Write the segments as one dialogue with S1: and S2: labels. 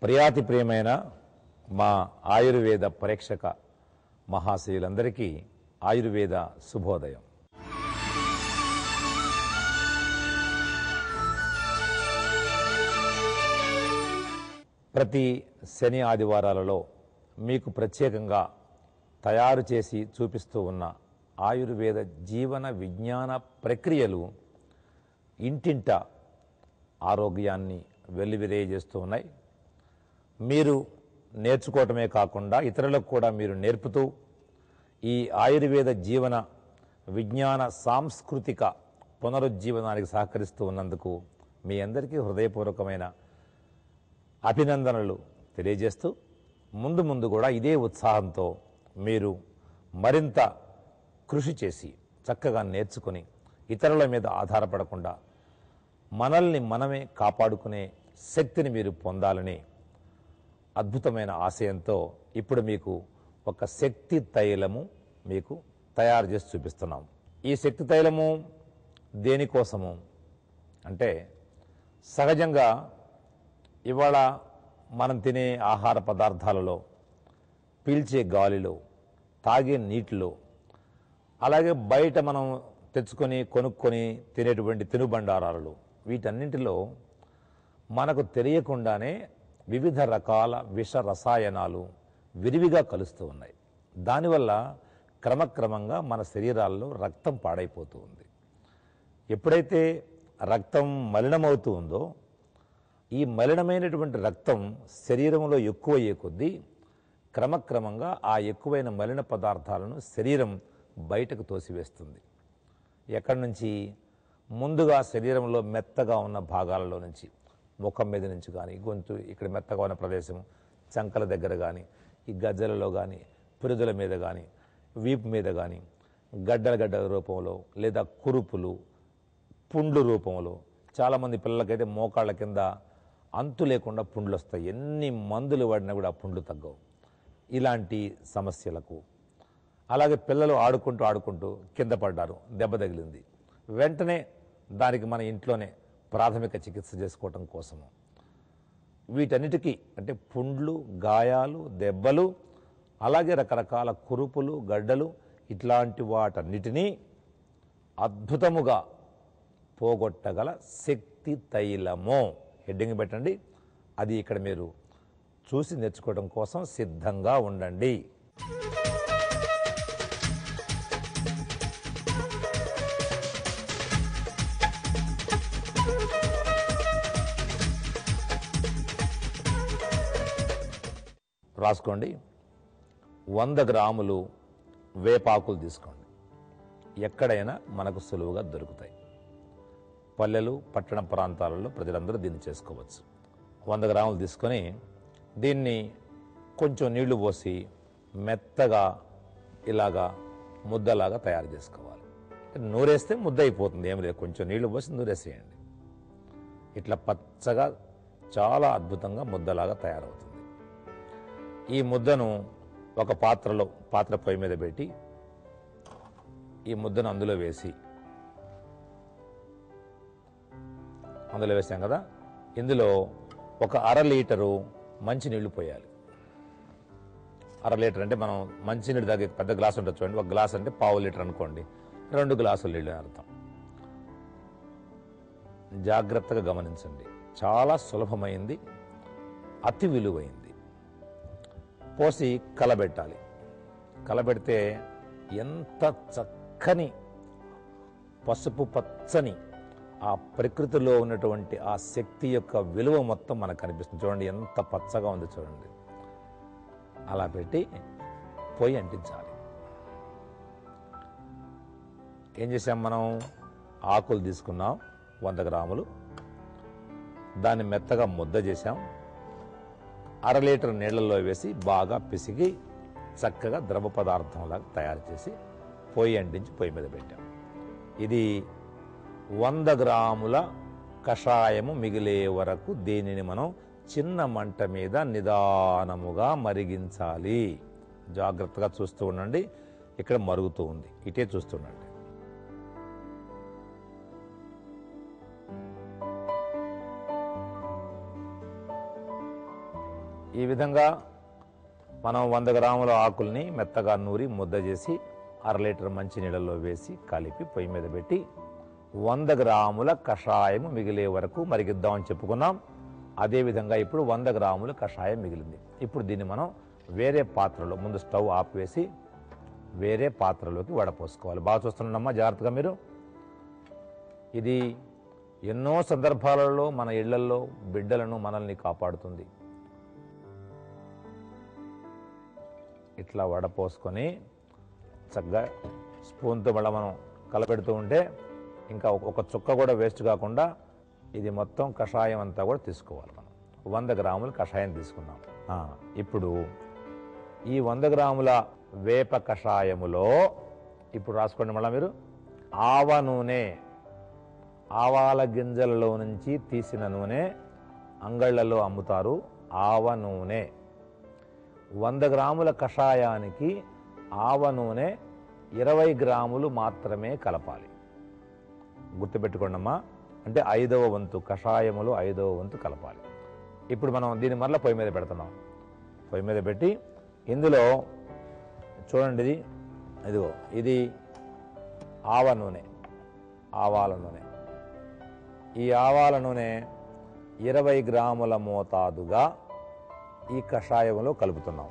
S1: ప్రియాతి ప్రియమైన మా ఆయుర్వేద ప్రేక్షక మహాశయులందరికీ ఆయుర్వేద శుభోదయం ప్రతి శని ఆదివారాలలో మీకు ప్రత్యేకంగా తయారు చేసి చూపిస్తూ ఉన్న ఆయుర్వేద జీవన విజ్ఞాన ప్రక్రియలు ఇంటింట ఆరోగ్యాన్ని వెల్లివిరేయజేస్తూ ఉన్నాయి మీరు నేర్చుకోవటమే కాకుండా ఇతరులకు కూడా మీరు నేర్పుతూ ఈ ఆయుర్వేద జీవన విజ్ఞాన సాంస్కృతిక పునరుజ్జీవనానికి సహకరిస్తూ ఉన్నందుకు మీ అందరికీ హృదయపూర్వకమైన అభినందనలు తెలియజేస్తూ ముందు ముందు కూడా ఇదే ఉత్సాహంతో మీరు మరింత కృషి చేసి చక్కగా నేర్చుకుని ఇతరుల మీద ఆధారపడకుండా మనల్ని మనమే కాపాడుకునే శక్తిని మీరు పొందాలని అద్భుతమైన ఆశయంతో ఇప్పుడు మీకు ఒక శక్తి తైలము మీకు తయారు చేసి చూపిస్తున్నాం ఈ శక్తి తైలము దేనికోసము అంటే సహజంగా ఇవాళ మనం తినే ఆహార పదార్థాలలో పీల్చే గాలిలో తాగే నీటిలో అలాగే బయట మనం తెచ్చుకొని కొనుక్కొని తినేటువంటి తినుబండారాలు వీటన్నింటిలో మనకు తెలియకుండానే వివిధ రకాల విష రసాయనాలు విరివిగా కలుస్తూ ఉన్నాయి దానివల్ల క్రమక్రమంగా మన శరీరాల్లో రక్తం పాడైపోతూ ఉంది ఎప్పుడైతే రక్తం మలినమవుతూ ఉందో ఈ మలినమైనటువంటి రక్తం శరీరంలో ఎక్కువయ్యే కొద్దీ క్రమక్రమంగా ఆ ఎక్కువైన మలిన పదార్థాలను శరీరం బయటకు తోసివేస్తుంది ఎక్కడి నుంచి ముందుగా శరీరంలో మెత్తగా ఉన్న భాగాలలో నుంచి ముఖం మీద నుంచి కానీ గొంతు ఇక్కడ మెత్తగా ఉన్న ప్రదేశం చంకల దగ్గర కానీ ఈ గజ్జలలో కానీ పురుదుల మీద కానీ వీపు మీద కానీ గడ్డల గడ్డల రూపంలో లేదా కురుపులు పుండ్లు రూపంలో చాలామంది పిల్లలకైతే మోకాళ్ళ కింద అంతు లేకుండా పుండ్లు వస్తాయి ఎన్ని మందులు వాడినా కూడా ఆ పుండ్లు తగ్గవు ఇలాంటి సమస్యలకు అలాగే పిల్లలు ఆడుకుంటూ ఆడుకుంటూ కింద పడ్డారు దెబ్బ తగిలింది వెంటనే దానికి మన ఇంట్లోనే ప్రాథమిక చికిత్స చేసుకోవటం కోసము వీటన్నిటికీ అంటే పుండ్లు గాయాలు దెబ్బలు అలాగే రకరకాల కురుపులు గడ్డలు ఇట్లాంటి వాటన్నిటినీ అద్భుతముగా పోగొట్టగల శక్తి తైలము హెడ్డింగ్ పెట్టండి అది ఇక్కడ మీరు చూసి నేర్చుకోవడం కోసం సిద్ధంగా ఉండండి రాసుకోండి వంద గ్రాములు వేపాకులు తీసుకోండి ఎక్కడైనా మనకు సులువుగా దొరుకుతాయి పల్లెలు పట్టణ ప్రాంతాలలో ప్రజలందరూ దీన్ని చేసుకోవచ్చు వంద గ్రాములు తీసుకొని దీన్ని కొంచెం నీళ్లు పోసి మెత్తగా ఇలాగా ముద్దలాగా తయారు చేసుకోవాలి నూరేస్తే ముద్ద అయిపోతుంది ఏం లేదు కొంచెం నీళ్లు పోసి నూరేసేయండి ఇట్లా పచ్చగా చాలా అద్భుతంగా ముద్దలాగా తయారవుతుంది ఈ ముద్దను ఒక పాత్రలో పాత్ర పొయ్యి మీద పెట్టి ఈ ముద్దను అందులో వేసి అందులో వేసాం కదా ఇందులో ఒక అర లీటరు మంచినీళ్ళు పోయాలి అర లీటర్ అంటే మనం మంచినీళ్ళు దగ్గర పెద్ద గ్లాస్ ఉంటుంది చూడండి ఒక గ్లాస్ అంటే పావు లీటర్ అనుకోండి రెండు గ్లాసులు నీళ్ళు అని అర్థం జాగ్రత్తగా గమనించండి చాలా సులభమైంది అతి విలువైంది పోసి కలబెట్టాలి కలబెడితే ఎంత చక్కని పసుపు పచ్చని ఆ ప్రకృతిలో ఉన్నటువంటి ఆ శక్తి యొక్క విలువ మొత్తం మనకు కనిపిస్తుంది చూడండి ఎంత పచ్చగా ఉంది చూడండి అలా పెట్టి పొయ్యి అంటించాలి ఏం చేసాం మనం ఆకులు తీసుకున్నాం వంద గ్రాములు దాన్ని మెత్తగా ముద్ద చేసాం అర లీటర్ నీళ్ళల్లో వేసి బాగా పిసికి చక్కగా ద్రవ పదార్థంలాగా తయారు చేసి పొయ్యి అంటించి పొయ్యి మీద పెట్టాం ఇది వంద గ్రాముల కషాయము మిగిలే వరకు దీనిని మనం చిన్న మంట మీద నిదానముగా మరిగించాలి జాగ్రత్తగా చూస్తూ ఉండండి ఇక్కడ మరుగుతూ ఉంది ఇటే చూస్తుండండి ఈ విధంగా మనం వంద గ్రాముల ఆకుల్ని మెత్తగా నూరి ముద్ద చేసి అర లీటర్ మంచి నీళ్ళల్లో వేసి కలిపి పొయ్యి మీద పెట్టి వంద గ్రాముల కషాయం మిగిలే వరకు మరిగిద్దామని చెప్పుకున్నాం అదేవిధంగా ఇప్పుడు వంద గ్రాముల కషాయం మిగిలింది ఇప్పుడు దీన్ని మనం వేరే పాత్రలో ముందు స్టవ్ ఆపివేసి వేరే పాత్రలోకి వడపోసుకోవాలి బాగా చూస్తున్నామ్మా జాగ్రత్తగా మీరు ఇది ఎన్నో సందర్భాలలో మన ఇళ్లల్లో బిడ్డలను మనల్ని కాపాడుతుంది ఇట్లా వడపోసుకొని చక్కగా స్పూన్తో మళ్ళీ మనం కలపెడుతూ ఉంటే ఇంకా ఒక- ఒక చుక్క కూడా వేస్ట్ కాకుండా ఇది మొత్తం కషాయం అంతా కూడా తీసుకోవాలి మనం వంద గ్రాములు కషాయం తీసుకున్నాం ఆ, ఇప్పుడు ఈ వంద గ్రాముల వేప కషాయములో ఇప్పుడు రాసుకోండి మళ్ళీ మీరు ఆవ నూనె ఆవాల గింజలలో నుంచి తీసిన నూనె అంగళ్ళలో అమ్ముతారు ఆవ నూనె వంద గ్రాముల కషాయానికి ఆవ నూనె ఇరవై గ్రాములు మాత్రమే కలపాలి గుర్తుపెట్టుకోండి అమ్మా అంటే ఐదవ వంతు కషాయములో ఐదవ వంతు కలపాలి ఇప్పుడు మనం దీన్ని మరలా పొయ్యి మీద పెడుతున్నాం పొయ్యి మీద పెట్టి ఇందులో చూడండి ఇది ఇదిగో ఇది ఆవ నూనె ఆవాల నూనె ఈ ఆవాల నూనె ఇరవై గ్రాముల మోతాదుగా ఈ కషాయంలో కలుపుతున్నాం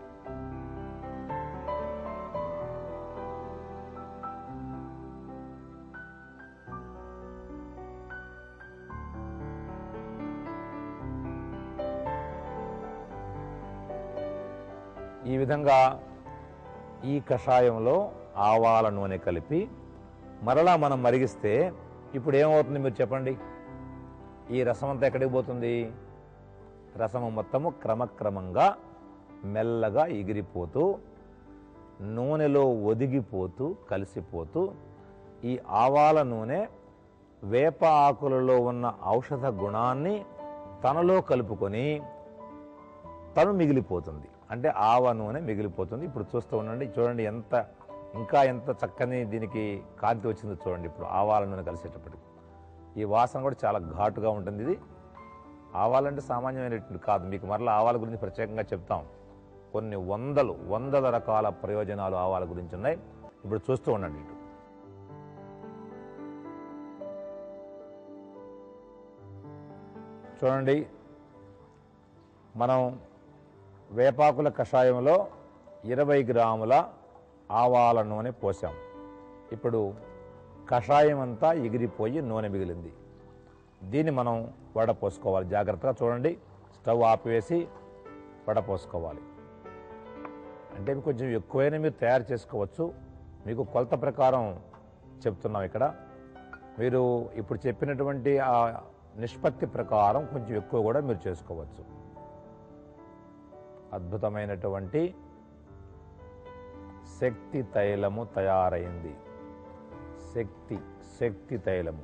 S1: ఈ విధంగా ఈ కషాయంలో ఆవాల నూనె కలిపి మరలా మనం మరిగిస్తే ఇప్పుడు ఏమవుతుంది మీరు చెప్పండి ఈ రసం అంతా ఎక్కడికి పోతుంది రసము మొత్తము క్రమక్రమంగా మెల్లగా ఎగిరిపోతూ నూనెలో ఒదిగిపోతూ కలిసిపోతూ ఈ ఆవాల నూనె వేప ఆకులలో ఉన్న ఔషధ గుణాన్ని తనలో కలుపుకొని తను మిగిలిపోతుంది అంటే ఆవ నూనె మిగిలిపోతుంది ఇప్పుడు చూస్తూ ఉండండి చూడండి ఎంత ఇంకా ఎంత చక్కని దీనికి కాంతి వచ్చిందో చూడండి ఇప్పుడు ఆవాల నూనె కలిసేటప్పటికి ఈ వాసన కూడా చాలా ఘాటుగా ఉంటుంది ఇది ఆవాలంటే సామాన్యమైనటువంటి కాదు మీకు మరలా ఆవాల గురించి ప్రత్యేకంగా చెప్తాం కొన్ని వందలు వందల రకాల ప్రయోజనాలు ఆవాల గురించి ఉన్నాయి ఇప్పుడు చూస్తూ ఉండండి ఇటు చూడండి మనం వేపాకుల కషాయంలో ఇరవై గ్రాముల ఆవాల నూనె పోసాం ఇప్పుడు కషాయం అంతా ఎగిరిపోయి నూనె మిగిలింది దీన్ని మనం వడపోసుకోవాలి జాగ్రత్తగా చూడండి స్టవ్ ఆపివేసి వడపోసుకోవాలి అంటే మీకు కొంచెం ఎక్కువైనా మీరు తయారు చేసుకోవచ్చు మీకు కొలత ప్రకారం చెప్తున్నాం ఇక్కడ మీరు ఇప్పుడు చెప్పినటువంటి ఆ నిష్పత్తి ప్రకారం కొంచెం ఎక్కువ కూడా మీరు చేసుకోవచ్చు అద్భుతమైనటువంటి శక్తి తైలము తయారైంది శక్తి శక్తి తైలము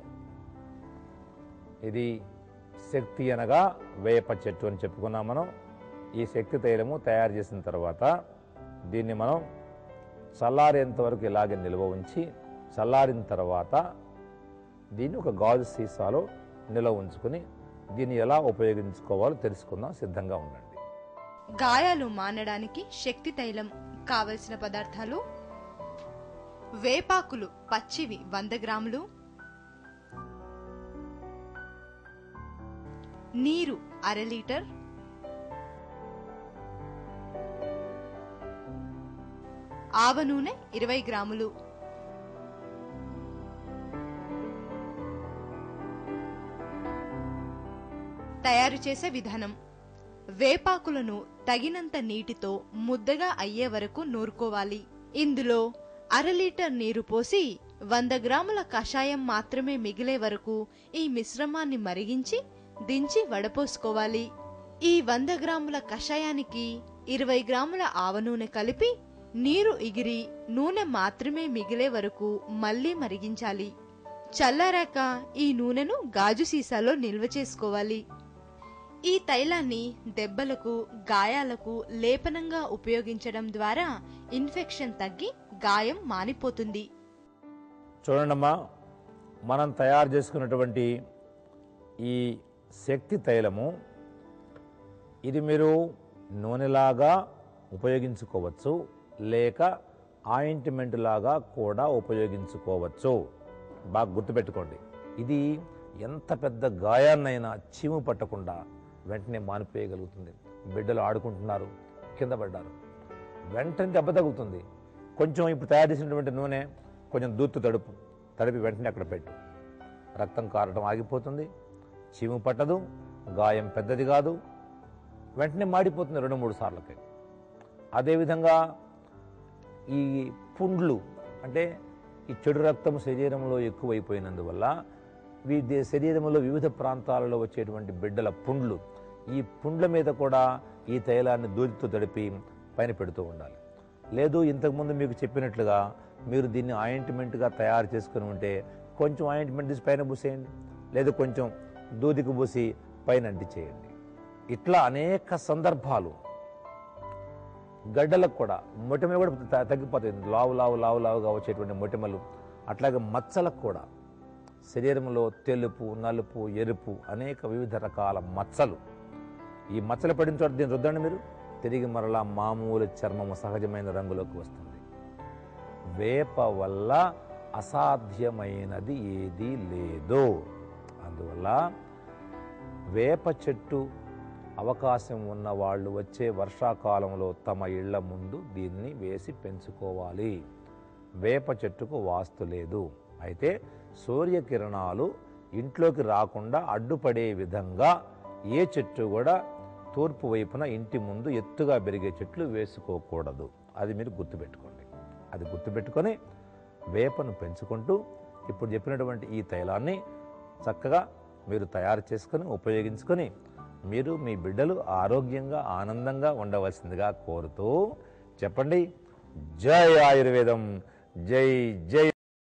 S1: ఇది శక్తి అనగా వేప చెట్టు అని చెప్పుకున్నాం మనం ఈ శక్తి తైలము తయారు చేసిన తర్వాత దీన్ని మనం చల్లారేంత వరకు ఇలాగే నిల్వ ఉంచి చల్లారిన తర్వాత దీన్ని ఒక గాజు సీసాలో నిల్వ ఉంచుకుని దీన్ని ఎలా ఉపయోగించుకోవాలో తెలుసుకుందాం సిద్ధంగా ఉండండి
S2: గాయాలు మానడానికి శక్తి తైలం కావలసిన పదార్థాలు వేపాకులు పచ్చివి వంద గ్రాములు నీరు అర లీటర్ ఆవ నూనె ఇరవై గ్రాములు తయారు చేసే విధానం వేపాకులను తగినంత నీటితో ముద్దగా అయ్యే వరకు నూరుకోవాలి ఇందులో అర లీటర్ నీరు పోసి వంద గ్రాముల కషాయం మాత్రమే మిగిలే వరకు ఈ మిశ్రమాన్ని మరిగించి దించి వడపోసుకోవాలి ఈ వంద గ్రాముల కషాయానికి ఇరవై గ్రాముల ఆవ నూనె కలిపి నీరు ఎగిరి నూనె మాత్రమే మిగిలే వరకు మళ్ళీ మరిగించాలి చల్లారాక ఈ నూనెను గాజు సీసాలో నిల్వ చేసుకోవాలి ఈ తైలాన్ని దెబ్బలకు గాయాలకు లేపనంగా ఉపయోగించడం ద్వారా ఇన్ఫెక్షన్ తగ్గి గాయం మానిపోతుంది
S1: చూడండమ్మా మనం తయారు చేసుకున్నటువంటి ఈ శక్తి తైలము ఇది మీరు నూనెలాగా ఉపయోగించుకోవచ్చు లేక ఆయింట్మెంట్ లాగా కూడా ఉపయోగించుకోవచ్చు బాగా గుర్తుపెట్టుకోండి ఇది ఎంత పెద్ద గాయాన్నైనా చీము పట్టకుండా వెంటనే మానిపోయగలుగుతుంది బిడ్డలు ఆడుకుంటున్నారు కింద పడ్డారు వెంటనే దెబ్బ తగులుతుంది కొంచెం ఇప్పుడు తయారు చేసినటువంటి నూనె కొంచెం దూత్తు తడుపు తడిపి వెంటనే అక్కడ పెట్టు రక్తం కారడం ఆగిపోతుంది చీము పట్టదు గాయం పెద్దది కాదు వెంటనే మాడిపోతుంది రెండు మూడు సార్లకి అదేవిధంగా ఈ పుండ్లు అంటే ఈ చెడు రక్తం శరీరంలో ఎక్కువైపోయినందువల్ల వీటి శరీరంలో వివిధ ప్రాంతాలలో వచ్చేటువంటి బిడ్డల పుండ్లు ఈ పుండ్ల మీద కూడా ఈ తైలాన్ని దూదితో తడిపి పైన పెడుతూ ఉండాలి లేదు ఇంతకుముందు మీకు చెప్పినట్లుగా మీరు దీన్ని ఆయింట్మెంట్గా తయారు చేసుకుని ఉంటే కొంచెం ఆయింట్మెంట్ తీసి పైన పూసేయండి లేదు కొంచెం దూదికి పూసి పైన అంటించేయండి ఇట్లా అనేక సందర్భాలు గడ్డలకు కూడా మొటిమ కూడా త- తగ్గిపోతుంది లావు లావు లావు లావుగా వచ్చేటువంటి మొటిమలు అట్లాగే మచ్చలకు కూడా శరీరంలో తెలుపు నలుపు ఎరుపు అనేక వివిధ రకాల మచ్చలు ఈ మచ్చలు పడిన చోట దీన్ని రుద్దండి మీరు తిరిగి మరలా మామూలు చర్మము సహజమైన రంగులోకి వస్తుంది వేప వల్ల అసాధ్యమైనది ఏదీ లేదు అందువల్ల వేప చెట్టు అవకాశం ఉన్న వాళ్ళు వచ్చే వర్షాకాలంలో తమ ఇళ్ల ముందు దీన్ని వేసి పెంచుకోవాలి వేప చెట్టుకు వాస్తు లేదు అయితే సూర్యకిరణాలు ఇంట్లోకి రాకుండా అడ్డుపడే విధంగా ఏ చెట్టు కూడా తూర్పు వైపున ఇంటి ముందు ఎత్తుగా పెరిగే చెట్లు వేసుకోకూడదు అది మీరు గుర్తుపెట్టుకోండి అది గుర్తుపెట్టుకొని వేపను పెంచుకుంటూ ఇప్పుడు చెప్పినటువంటి ఈ తైలాన్ని చక్కగా మీరు తయారు చేసుకొని ఉపయోగించుకొని మీరు మీ బిడ్డలు ఆరోగ్యంగా ఆనందంగా ఉండవలసిందిగా కోరుతూ చెప్పండి జై ఆయుర్వేదం జై జై